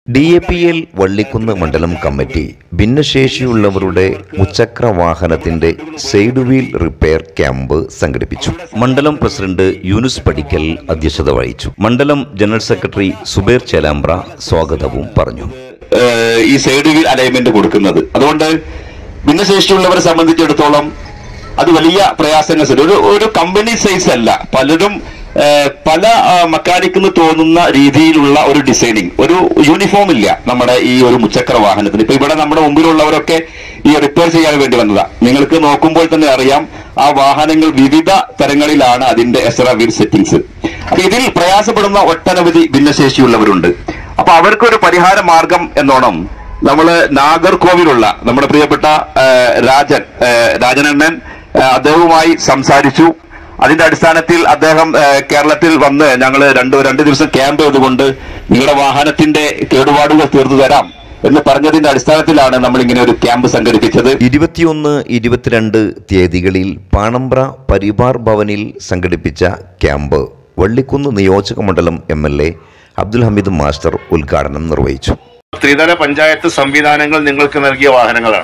D A P L Vallikkunnu മണ്ഡലം committee ഭിന്നശേഷിയുള്ളവരുടെ മുച്ചക്ര വാഹനത്തിന്റെ side wheel repair camp സംഘടിപ്പിച്ചു മണ്ഡലം പ്രസിഡന്റ് യൂനുസ് പടിക്കൽ അധ്യക്ഷത വഹിച്ചു മണ്ഡലം ജനറൽ സെക്രട്ടറി സുബേർ ചേലാമ്പ്ര സ്വാഗതവും പറഞ്ഞു ഏഹ് ഈ സൈഡ് വീൽ അലൈൻമെന്റ് കൊടുക്കുന്നത് അതുകൊണ്ട് ഭിന്നശേഷിയുള്ളവരെ സംബന്ധിച്ചിടത്തോളം അത് വലിയ പ്രയാസങ്ങൾ സൃഷ്ടി- ഒരു ഒരു കമ്പനി സൈസ് അല്ല പലരും ഏഹ് പല മക്കാനിക്കെന്ന് തോന്നുന്ന രീതിയിലുള്ള ഒരു ഡിസൈനിങ് ഒരു യൂണിഫോം ഇല്ല നമ്മുടെ ഈ ഒരു മുച്ചക്ര വാഹനത്തിന് ഇപ്പൊ ഇവിടെ നമ്മുടെ മുമ്പിലുള്ളവരൊക്കെ ഈ റിപ്പയർ ചെയ്യാൻ വേണ്ടി വന്നതാ നിങ്ങൾക്ക് നോക്കുമ്പോൾ തന്നെ അറിയാം ആ വാഹനങ്ങൾ വിവിധ തരങ്ങളിലാണ് അതിന്റെ എസ്ര വീൽ സെറ്റിംഗ്സ് അപ്പൊ ഇതിൽ പ്രയാസപ്പെടുന്ന ഒട്ടനവധി ഭിന്നശേഷിയുള്ളവരുണ്ട് അപ്പൊ അവർക്കൊരു പരിഹാര മാർഗം എന്നോണം നമ്മള് നാഗർകോവിലുള്ള നമ്മുടെ പ്രിയപ്പെട്ട ആ, രാജൻ ആ, രാജനണ്ണൻ ആ, അദ്ദേഹവുമായി സംസാരിച്ചു അതിന്റെ അടിസ്ഥാനത്തിൽ അദ്ദേഹം ആ, കേരളത്തിൽ വന്ന് ഞങ്ങൾ രണ്ട് രണ്ട് ദിവസം ക്യാമ്പ് ചെയ്തുകൊണ്ട് നിങ്ങളുടെ വാഹനത്തിന്റെ കേടുപാടുകൾ തീർന്നു തരാം എന്ന് പറഞ്ഞതിന്റെ അടിസ്ഥാനത്തിലാണ് നമ്മൾ ഇങ്ങനെ ഒരു ക്യാമ്പ് സംഘടിപ്പിച്ചത് ഇരുപത്തിയൊന്ന് ഇരുപത്തിരണ്ട് തീയതികളിൽ പാണമ്പ്ര പരിവാർ ഭവനിൽ സംഘടിപ്പിച്ച ക്യാമ്പ് വള്ളിക്കുന്ന് നിയോജക മണ്ഡലം M L A Abdul Hameed master ഉദ്ഘാടനം നിർവഹിച്ചു ത്രിതല പഞ്ചായത്ത് സംവിധാനങ്ങൾ നിങ്ങൾക്ക് നൽകിയ വാഹനങ്ങളാണ്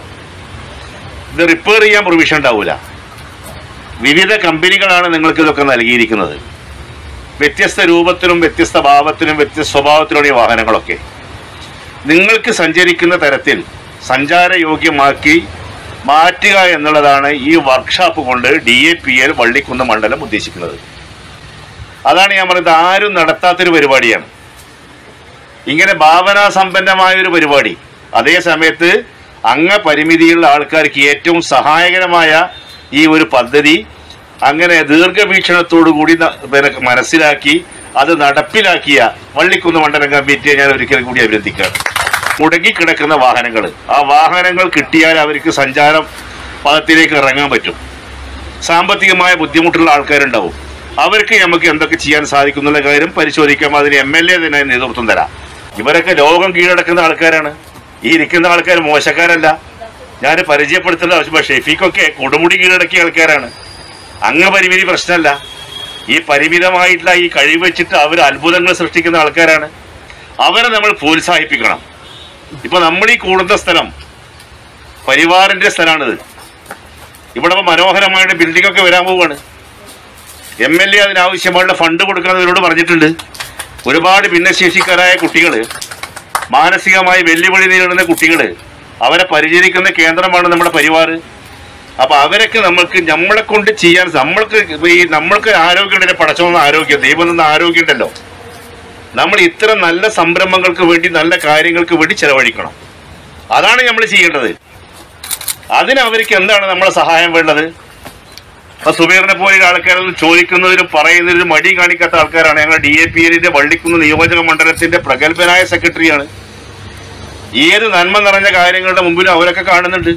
ഇത് റിപ്പയർ ചെയ്യാൻ പ്രൊവിഷൻ ഉണ്ടാവില്ല വിവിധ കമ്പനികളാണ് നിങ്ങൾക്ക് ഇതൊക്കെ നൽകിയിരിക്കുന്നത് വ്യത്യസ്ത രൂപത്തിലും വ്യത്യസ്ത ഭാവത്തിലും വ്യത്യസ്ത സ്വഭാവത്തിലുള്ള ഈ വാഹനങ്ങളൊക്കെ നിങ്ങൾക്ക് സഞ്ചരിക്കുന്ന തരത്തിൽ സഞ്ചാരയോഗ്യമാക്കി മാറ്റുക എന്നുള്ളതാണ് ഈ വർക്ക്ഷോപ്പ് കൊണ്ട് D A P L Vallikkunnu മണ്ഡലം ഉദ്ദേശിക്കുന്നത് അതാണ് ഞാൻ പറയുന്നത് ആരും നടത്താത്തൊരു പരിപാടിയാണ് ഇങ്ങനെ ഭാവനാസമ്പന്നമായ ഒരു പരിപാടി അതേ സമയത്ത് അംഗപരിമിതിയുള്ള ആൾക്കാർക്ക് ഏറ്റവും സഹായകരമായ ഈ ഒരു പദ്ധതി അങ്ങനെ ദീർഘവീക്ഷണത്തോടു കൂടി ന- പിന്നെ മനസ്സിലാക്കി അത് നടപ്പിലാക്കിയ വള്ളിക്കുന്ന് മണ്ഡലം കമ്മിറ്റിയെ ഞാൻ ഒരിക്കൽ കൂടി അഭിനന്ദിക്കുകയാണ് മുടങ്ങിക്കിടക്കുന്ന വാഹനങ്ങൾ ആ വാഹനങ്ങൾ കിട്ടിയാൽ അവർക്ക് സഞ്ചാരം പദത്തിലേക്ക് ഇറങ്ങാൻ പറ്റും സാമ്പത്തികമായ ബുദ്ധിമുട്ടുള്ള ആൾക്കാരുണ്ടാവും അവർക്ക് നമുക്ക് എന്തൊക്കെ ചെയ്യാൻ സാധിക്കും എന്നുള്ള കാര്യം പരിശോധിക്കാം അതിന് എം എൽ എ തന്നെ നേതൃത്വം തരാം ഇവരൊക്കെ ലോകം കീഴടക്കുന്ന ആൾക്കാരാണ് ഈ ഇരിക്കുന്ന ആൾക്കാർ മോശക്കാരല്ല ഞാൻ പരിചയപ്പെടുത്തേണ്ട ആവശ്യം ഷെഫീഖൊക്കെ കൊടുമുടി കീഴടക്കിയ ആൾക്കാരാണ് അംഗപരിമിതി പ്രശ്നമല്ല ഈ പരിമിതമായിട്ടുള്ള ഈ കഴിവ് വെച്ചിട്ട് അവർ അത്ഭുതങ്ങൾ സൃഷ്ടിക്കുന്ന ആൾക്കാരാണ് അവരെ നമ്മൾ പ്രോത്സാഹിപ്പിക്കണം ഇപ്പൊ നമ്മൾ ഈ കൂടുന്ന സ്ഥലം പരിവാറിന്റെ സ്ഥലമാണിത് ഇവിടെ ഇപ്പൊ മനോഹരമായിട്ട് ബിൽഡിംഗ് ഒക്കെ വരാൻ പോവുകയാണ് എം എൽ എ അതിനാവശ്യമായുള്ള ഫണ്ട് കൊടുക്കണം ഇവരോട് പറഞ്ഞിട്ടുണ്ട് ഒരുപാട് ഭിന്നശേഷിക്കാരായ കുട്ടികൾ മാനസികമായി വെല്ലുവിളി നേരിടുന്ന കുട്ടികൾ അവരെ പരിചരിക്കുന്ന കേന്ദ്രമാണ് നമ്മുടെ പരിവാർ അപ്പൊ അവരൊക്കെ നമ്മൾക്ക് നമ്മളെ കൊണ്ട് ചെയ്യാൻ നമ്മൾക്ക് ഇപ്പൊ ഈ നമ്മൾക്ക് ആരോഗ്യം ഉണ്ടല്ലോ പടച്ചോന്ന ആരോഗ്യം ദൈവം തന്ന ആരോഗ്യം ഉണ്ടല്ലോ നമ്മൾ ഇത്തരം നല്ല സംരംഭങ്ങൾക്ക് വേണ്ടി നല്ല കാര്യങ്ങൾക്ക് വേണ്ടി ചെലവഴിക്കണം അതാണ് നമ്മൾ ചെയ്യേണ്ടത് അതിന് അവർക്ക് എന്താണ് നമ്മളെ സഹായം വേണ്ടത് അപ്പൊ സുബീറിനെ പോലെ ആൾക്കാരൊന്നും ചോദിക്കുന്നതിനും പറയുന്നതിനും മടി കാണിക്കാത്ത ആൾക്കാരാണ് ഞങ്ങൾ ഡി എ പി എല്ലിന്റെ വള്ളിക്കുന്ന് നിയോജക മണ്ഡലത്തിന്റെ പ്രഗത്ഭനായ സെക്രട്ടറിയാണ് ഏത് നന്മ നിറഞ്ഞ കാര്യങ്ങളുടെ മുമ്പിലും അവരൊക്കെ കാണുന്നുണ്ട്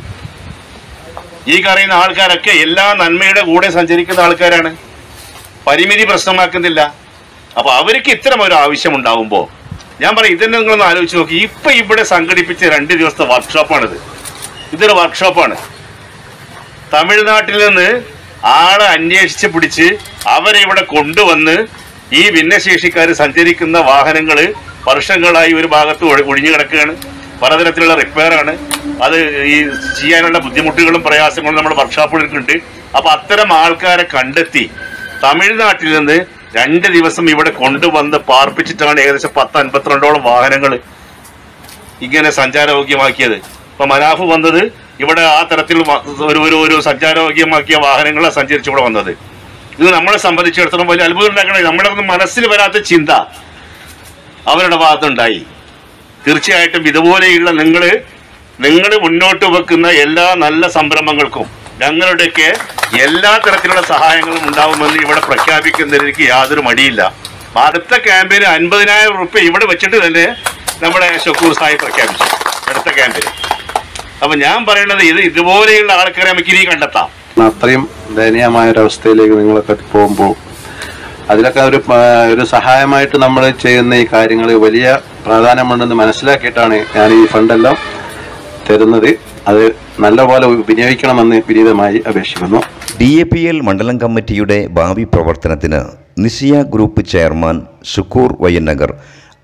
ഈ പറയുന്ന ആൾക്കാരൊക്കെ എല്ലാ നന്മയുടെ കൂടെ സഞ്ചരിക്കുന്ന ആൾക്കാരാണ് പരിമിതി പ്രശ്നമാക്കുന്നില്ല അപ്പൊ അവർക്ക് ഇത്തരം ഒരു ആവശ്യം ഉണ്ടാവുമ്പോ ഞാൻ പറയും ഇതന്നെ നിങ്ങളൊന്ന് ആലോചിച്ച് നോക്കി ഇപ്പൊ ഇവിടെ സംഘടിപ്പിച്ച രണ്ട് ദിവസത്തെ വർക്ക്ഷോപ്പാണിത് ഇതൊരു വർക്ക്ഷോപ്പാണ് തമിഴ്നാട്ടിൽ നിന്ന് ആളെ അന്വേഷിച്ച് പിടിച്ച് അവരെ ഇവിടെ കൊണ്ടുവന്ന് ഈ ഭിന്നശേഷിക്കാർ സഞ്ചരിക്കുന്ന വാഹനങ്ങൾ വർഷങ്ങളായി ഒരു ഭാഗത്ത് ഒഴി- ഒഴിഞ്ഞു കിടക്കുകയാണ് പലതരത്തിലുള്ള റിപ്പയർ ആണ് അത് ഈ ചെയ്യാനുള്ള ബുദ്ധിമുട്ടുകളും പ്രയാസങ്ങളും നമ്മുടെ വർക്ക്ഷോപ്പുകൾക്കുണ്ട് അപ്പൊ അത്തരം ആൾക്കാരെ കണ്ടെത്തി തമിഴ്നാട്ടിൽ നിന്ന് രണ്ട് ദിവസം ഇവിടെ കൊണ്ടുവന്ന് പാർപ്പിച്ചിട്ടാണ് ഏകദേശം പത്ത് അൻപത്തിരണ്ടോളം വാഹനങ്ങൾ ഇങ്ങനെ സഞ്ചാരയോഗ്യമാക്കിയത് ഇപ്പൊ മനാഫ് വന്നത് ഇവിടെ ആ തരത്തിൽ വ- ഒരു ഒരു ഒരു സഞ്ചാരയോഗ്യമാക്കിയ വാഹനങ്ങളാണ് സഞ്ചരിച്ച് ഇവിടെ വന്നത് ഇത് നമ്മളെ സംബന്ധിച്ചിടത്തോളം വലിയ അത്ഭുതം ഉണ്ടാക്കണേ നമ്മുടെ ഒന്നും മനസ്സിൽ വരാത്ത ചിന്ത അവരുടെ ഭാഗത്തുണ്ടായി തീർച്ചയായിട്ടും ഇതുപോലെയുള്ള നിങ്ങൾ നിങ്ങൾ മുന്നോട്ട് വെക്കുന്ന എല്ലാ നല്ല സംരംഭങ്ങൾക്കും ഞങ്ങളുടെയൊക്കെ എല്ലാ തരത്തിലുള്ള സഹായങ്ങളും ഉണ്ടാവുമെന്ന് ഇവിടെ പ്രഖ്യാപിക്കുന്നതിൽ എനിക്ക് യാതൊരു മടിയില്ല അപ്പൊ അടുത്ത ക്യാമ്പിന് അൻപതിനായിരം റുപ്യ ഇവിടെ വെച്ചിട്ട് തന്നെ നമ്മുടെ ഷക്കൂർ സാഹിബ് പ്രഖ്യാപിച്ചു അടുത്ത ക്യാമ്പിന് അപ്പൊ ഞാൻ പറയുന്നത് ഇത് ഇതുപോലെയുള്ള ആൾക്കാരെ നമുക്ക് ഇനി കണ്ടെത്താം അത്രയും ദയനീയമായ ഒരു അവസ്ഥയിലേക്ക് നിങ്ങളൊക്കെ പോകുമ്പോൾ അതിലൊക്കെ ഒരു ആ, ഒരു സഹായമായിട്ട് നമ്മൾ ചെയ്യുന്ന ഈ കാര്യങ്ങൾ വലിയ പ്രാധാന്യമുണ്ടെന്ന് മനസ്സിലാക്കിയിട്ടാണ് ഞാൻ ഈ ഫണ്ടെല്ലാം തരുന്നത് അത് നല്ലപോലെ വിനിയോഗിക്കണമെന്ന് വിനീതമായി അപേക്ഷിക്കുന്നു ഡി എ പി എൽ മണ്ഡലം കമ്മിറ്റിയുടെ ഭാവി പ്രവർത്തനത്തിന് നിസിയ ഗ്രൂപ്പ് ചെയർമാൻ ഷുക്കൂർ വയ്യന്നഗർ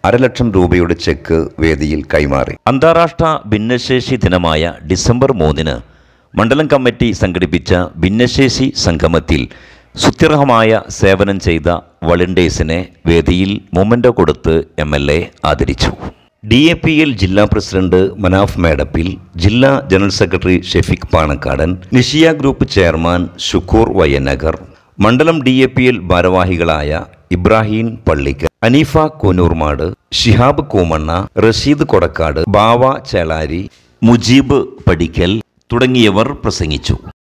അരലക്ഷം രൂപയുടെ ചെക്ക് വേദിയിൽ കൈമാറി അന്താരാഷ്ട്ര ഭിന്നശേഷി ദിനമായ ഡിസംബർ മൂന്നിന് മണ്ഡലം കമ്മിറ്റി സംഘടിപ്പിച്ച ഭിന്നശേഷി സംഗമത്തിൽ സുത്യർഹമായ സേവനം ചെയ്ത വളണ്ടിയേഴ്സിനെ വേദിയിൽ മൊമെൻ്റോ കൊടുത്ത് എം എൽ എ ആദരിച്ചു ഡി എ പി എൽ ജില്ലാ പ്രസിഡന്റ് മനാഫ് മേടപ്പിൽ ജില്ലാ general secretary Shefik Panakkadan Nishiya group chairman Shukkoor Vayyanagar മണ്ഡലം ഡി എ പി എൽ ഭാരവാഹികളായ ഇബ്രാഹിം പള്ളിക്കൽ അനീഫ കൂനൂർമാട് ഷിഹാബ് കൂമണ്ണ റഷീദ് കൊടക്കാട് ബാവ ചേളാരി മുജീബ് പടിക്കൽ തുടങ്ങിയവർ പ്രസംഗിച്ചു